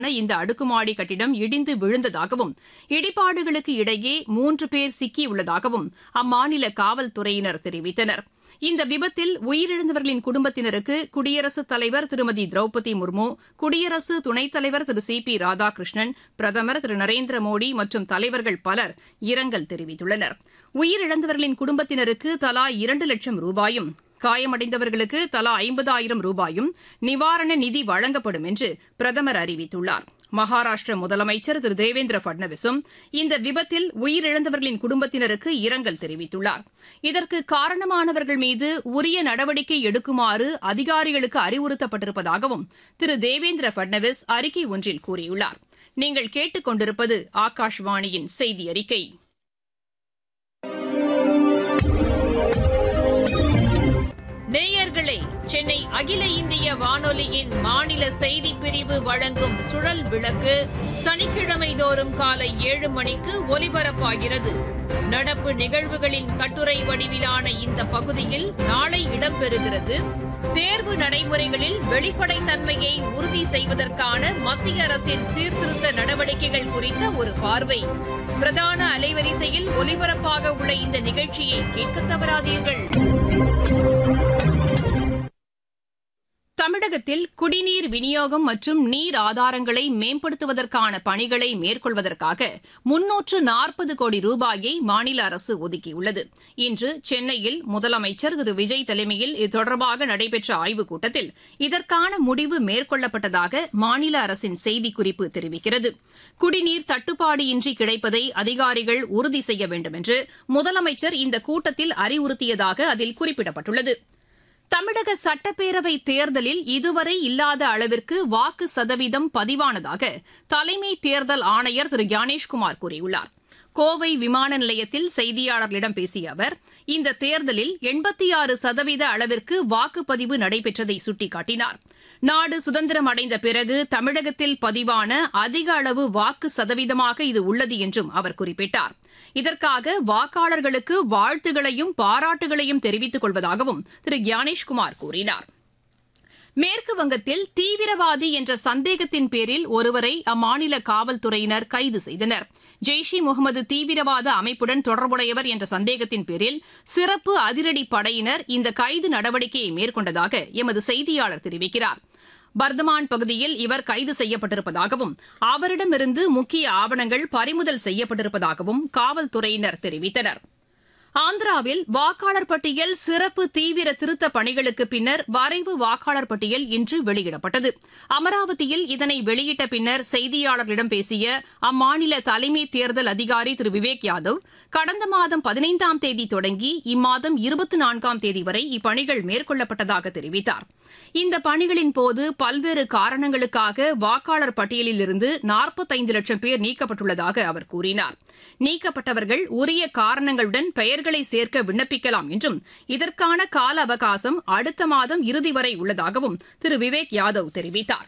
இந்த அடுக்குமாடி கட்டிடம் இடிந்து விழுந்ததாகவும் இடிபாடுகளுக்கு இடையே மூன்று பேர் சிக்கியுள்ளதாகவும் அம்மாநில காவல்துறையினர் தெரிவித்தனர் இந்த விபத்தில் உயிரிழந்தவர்களின் குடும்பத்தினருக்கு குடியரசுத் தலைவர் திருமதி திரௌபதி முர்மு குடியரசு துணைத் தலைவர் திரு சி பி ராதாகிருஷ்ணன் பிரதமர் திரு நரேந்திர மோடி மற்றும் தலைவர்கள் பலர் இரங்கல் தெரிவித்துள்ளனர் உயிரிழந்தவர்களின் குடும்பத்தினருக்கு தலா இரண்டு லட்சம் ரூபாயும் காயமடைந்தவர்களுக்கு தலா ஐம்பதாயிரம் ரூபாயும் நிவாரண நிதி வழங்கப்படும் என்று பிரதமர் அறிவித்துள்ளார் மகாராஷ்டிர முதலமைச்சர் திரு தேவேந்திர பட்னவிஸும் இந்த விபத்தில் உயிரிழந்தவர்களின் குடும்பத்தினருக்கு இரங்கல் தெரிவித்துள்ளார் இதற்கு காரணமானவர்கள் மீது உரிய நடவடிக்கை எடுக்குமாறு அதிகாரிகளுக்கு அறிவுறுத்தப்பட்டிருப்பதாகவும் திரு தேவேந்திர பட்னவிஸ் அறிக்கை ஒன்றில் கூறியுள்ளார் நீங்கள் கேட்டுக் கொண்டிருப்பது ஆகாஷ்வாணியின் செய்தி அறிக்கை நேயர்களே சென்னை அகில இந்திய வானொலியின் மாநில செய்திப் பிரிவு வழங்கும் சுழல் விளக்கு சனிக்கிழமை தோறும் காலை ஏழு மணிக்கு ஒலிபரப்பாகிறது நடப்பு நிகழ்வுகளின் கட்டுரை வடிவிலான இந்த பகுதியில் நாளை இடம்பெறுகிறது தேர்வு நடைமுறைகளில் வெளிப்படைத்தன்மையை உறுதி செய்வதற்கான மத்திய அரசின் சீர்திருத்த நடவடிக்கைகள் குறித்த ஒரு பார்வை பிரதான அலைவரிசையில் ஒலிபரப்பாக உள்ள இந்த நிகழ்ச்சியை கேட்க தவறாதீர்கள் தமிழகத்தில் குடிநீர் விநியோகம் மற்றும் நீர் ஆதாரங்களை மேம்படுத்துவதற்கான பணிகளை மேற்கொள்வதற்காக முன்னூற்று நாற்பது கோடி ரூபாயை மாநில அரசு ஒதுக்கியுள்ளது இன்று சென்னையில் முதலமைச்சர் திரு விஜய் தலைமையில் இது தொடர்பாக நடைபெற்ற ஆய்வுக் கூட்டத்தில் இதற்கான முடிவு மேற்கொள்ளப்பட்டதாக மாநில அரசின் செய்திக்குறிப்பு தெரிவிக்கிறது குடிநீர் தட்டுப்பாடு இன்றி கிடைப்பதை அதிகாரிகள் உறுதி செய்ய வேண்டும் என்று முதலமைச்சர் இந்த கூட்டத்தில் அறிவுறுத்தியதாக அதில் குறிப்பிடப்பட்டுள்ளது தமிழக சட்டப்பேரவை தேர்தலில் இதுவரை இல்லாத அளவிற்கு வாக்கு சதவீதம் பதிவானதாக தலைமை தேர்தல் ஆணையர் திரு ஞானேஷ்குமார் கூறியுள்ளார் கோவை விமான நிலையத்தில் செய்தியாளர்களிடம் பேசிய அவர் இந்த தேர்தலில் எண்பத்தி ஆறு சதவீத அளவிற்கு வாக்குப்பதிவு நடைபெற்றதை சுட்டிக்காட்டினார் நாடு சுதந்திரம் அடைந்த பிறகு தமிழகத்தில் பதிவான அதிக அளவு வாக்கு சதவீதமாக இது உள்ளது என்றும் அவர் குறிப்பிட்டார் இதற்காக வாக்காளர்களுக்கு வாழ்த்துகளையும் பாராட்டுகளையும் தெரிவித்துக் கொள்வதாகவும் திரு ஞானேஷ்குமார் கூறினார் மேற்கு வங்கத்தில் தீவிரவாதி என்ற சந்தேகத்தின் பேரில் ஒருவரை அம்மாநில காவல்துறையினர் கைது செய்தனர் ஜெய்ஷ் இ முகமது தீவிரவாத அமைப்புடன் தொடர்புடையவர் என்ற சந்தேகத்தின் பேரில் சிறப்பு அதிரடி படையினர் இந்த கைது நடவடிக்கையை மேற்கொண்டதாக எமது செய்தியாளர் தெரிவிக்கிறார் பர்தமான் பகுதியில் இவர் கைது செய்யப்பட்டிருப்பதாகவும் அவரிடமிருந்து முக்கிய ஆவணங்கள் பறிமுதல் செய்யப்பட்டிருப்பதாகவும் காவல்துறையினர் தெரிவித்தனர் ஆந்திராவில் வாக்காளர் பட்டியல் சிறப்பு தீவிர திருத்த பணிகளுக்கு பின்னர் வரைவு வாக்காளர் பட்டியல் இன்று வெளியிடப்பட்டது அமராவதியில் இதனை வெளியிட்ட பின்னர் செய்தியாளர்களிடம் பேசிய அம்மாநில தலைமை தேர்தல் அதிகாரி திரு விவேக் யாதவ் கடந்த மாதம் பதினைந்தாம் தேதி தொடங்கி இம்மாதம் இருபத்தி நான்காம் தேதி வரை இப்பணிகள் மேற்கொள்ளப்பட்டதாக தெரிவித்தார் இந்த பணிகளின் போது பல்வேறு காரணங்களுக்காக வாக்காளர் பட்டியலிலிருந்து நாற்பத்தைந்து லட்சம் பேர் நீக்கப்பட்டுள்ளதாக அவர் கூறினார் நீக்கப்பட்டவர்கள் உரிய காரணங்களுடன் பெயர்களை சேர்க்க விண்ணப்பிக்கலாம் என்றும் இதற்கான கால அவகாசம் அடுத்த மாதம் இறுதி வரை உள்ளதாகவும் திரு விவேக் யாதவ் தெரிவித்தார்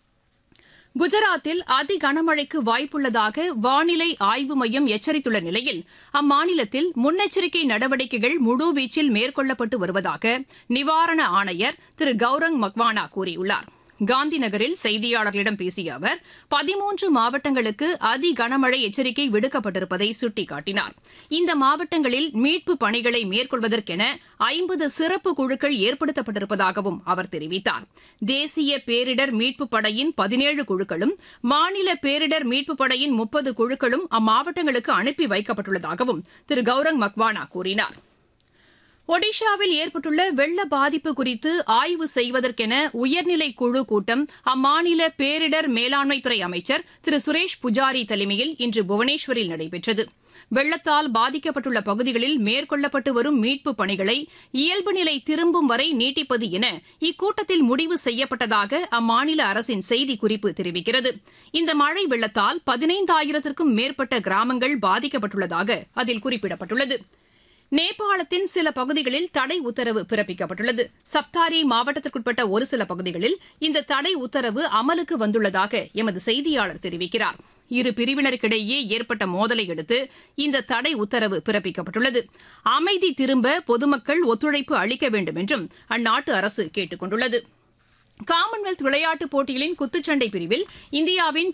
குஜராத்தில் அதி கனமழைக்கு வாய்ப்புள்ளதாக வானிலை ஆய்வு மையம் எச்சரித்துள்ள நிலையில் அம்மாநிலத்தில் முன்னெச்சரிக்கை நடவடிக்கைகள் முழுவீச்சில் மேற்கொள்ளப்பட்டு வருவதாக நிவாரண ஆணையர் திரு கௌரங் மக்வானா கூறியுள்ளார் காந்தி நகரில் செய்தியாளர்களிடம் பேசிய அவர் பதிமூன்று மாவட்டங்களுக்கு அதி கனமழை எச்சரிக்கை விடுக்கப்பட்டிருப்பதை சுட்டிக்காட்டினார் இந்த மாவட்டங்களில் மீட்பு பணிகளை மேற்கொள்வதற்கென ஐம்பது சிறப்பு குழுக்கள் ஏற்படுத்தப்பட்டிருப்பதாகவும் அவர் தெரிவித்தார் தேசிய பேரிடர் மீட்புப் படையின் பதினேழு குழுக்களும் மாநில பேரிடர் மீட்புப் படையின் முப்பது குழுக்களும் அம்மாவட்டங்களுக்கு அனுப்பி வைக்கப்பட்டுள்ளதாகவும் திரு கௌரங் மக்வானா கூறினார் ஒடிஷாவில் ஏற்பட்டுள்ள வெள்ள பாதிப்பு குறித்து ஆய்வு செய்வதற்கென உயர்நிலை குழு கூட்டம் அம்மாநில பேரிடர் மேலாண்மைத்துறை அமைச்சர் திரு சுரேஷ் புஜாரி தலைமையில் இன்று புவனேஸ்வரில் நடைபெற்றது வெள்ளத்தால் பாதிக்கப்பட்டுள்ள பகுதிகளில் மேற்கொள்ளப்பட்டு வரும் மீட்புப் பணிகளை இயல்பு நிலை திரும்பும் வரை நீட்டிப்பது என இக்கூட்டத்தில் முடிவு செய்யப்பட்டதாக அம்மாநில அரசின் செய்திக்குறிப்பு தெரிவிக்கிறது இந்த மழை வெள்ளத்தால் பதினைந்தாயிரத்திற்கும் மேற்பட்ட கிராமங்கள் பாதிக்கப்பட்டுள்ளதாக அதில் குறிப்பிடப்பட்டுள்ளது நேபாளத்தின் சில பகுதிகளில் தடை உத்தரவு பிறப்பிக்கப்பட்டுள்ளது சப்தாரி மாவட்டத்திற்குட்பட்ட ஒரு சில பகுதிகளில் இந்த தடை உத்தரவு அமலுக்கு வந்துள்ளதாக எமது செய்தியாளர் தெரிவிக்கிறார் இரு பிரிவினருக்கிடையே ஏற்பட்ட மோதலை அடுத்து இந்த தடை உத்தரவு பிறப்பிக்கப்பட்டுள்ளது அமைதி திரும்ப பொதுமக்கள் ஒத்துழைப்பு அளிக்க வேண்டும் என்றும் அந்நாட்டு அரசு கேட்டுக் கொண்டுள்ளது காமன்வெல்த் விளையாட்டுப் போட்டிகளின் குத்துச்சண்டை பிரிவில் இந்தியாவின்